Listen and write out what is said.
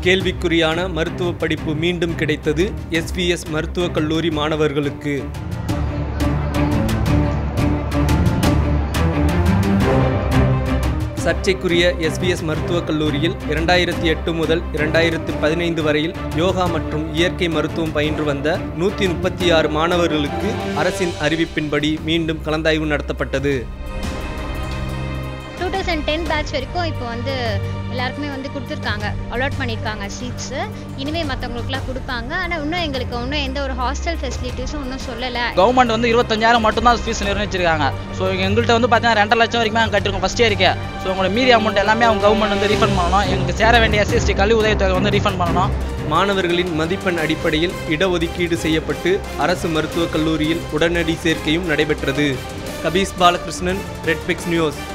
கேள்விக்குறியான மருத்துவ படிப்பு மீண்டும் கிடைத்தது எஸ்விஎஸ் மருத்துவக் கல்லூரி மாணவர்களுக்கு சர்ச்சைக்குரிய எஸ்விஎஸ் மருத்துவக் கல்லூரியில் இரண்டாயிரத்தி எட்டு முதல் இரண்டாயிரத்து பதினைந்து வரையில் யோகா மற்றும் இயற்கை மருத்துவம் பயின்று வந்த நூற்றி முப்பத்தி ஆறு மாணவர்களுக்கு அரசின் அறிவிப்பின்படி மீண்டும் கலந்தாய்வு நடத்தப்பட்டது டூ தௌசண்ட் டென் பேட்ச் வரைக்கும் இப்போ வந்து எல்லாருக்குமே வந்து கொடுத்துருக்காங்க அலாட் பண்ணியிருக்காங்க சீட்ஸு இனிமேல் மற்றவங்களுக்குலாம் கொடுப்பாங்க ஆனால் இன்னும் எங்களுக்கு இன்னும் எந்த ஒரு ஹாஸ்டல் ஃபெசிலிட்டிஸும் இன்னும் சொல்லலை கவர்மெண்ட் வந்து இருபத்தஞ்சாயிரம் மட்டும்தான் ஃபீஸ் நிர்ணயிச்சிருக்காங்க ஸோ எங்கள்கிட்ட வந்து பார்த்தீங்கன்னா ரெண்டரை லட்சம் வரைக்கும் நாங்கள் கட்டிருக்கோம் ஃபஸ்ட் இயருக்கு ஸோ உங்களோட மீதி அமௌண்ட் எல்லாமே அவங்க கவர்மெண்ட் வந்து ரீஃபண்ட் பண்ணணும் எங்களுக்கு சேர வேண்டிய எஸ்சிஎஸ்டி கல்வி உதவித்தொகை வந்து ரீஃபண்ட் பண்ணணும் மாணவர்களின் மதிப்பெண் அடிப்படையில் இடஒதுக்கீடு செய்யப்பட்டு அரசு மருத்துவக் கல்லூரியில் உடனடி சேர்க்கையும் நடைபெற்றது கபீஸ் பாலகிருஷ்ணன் ரெட்பிக்ஸ் நியூஸ்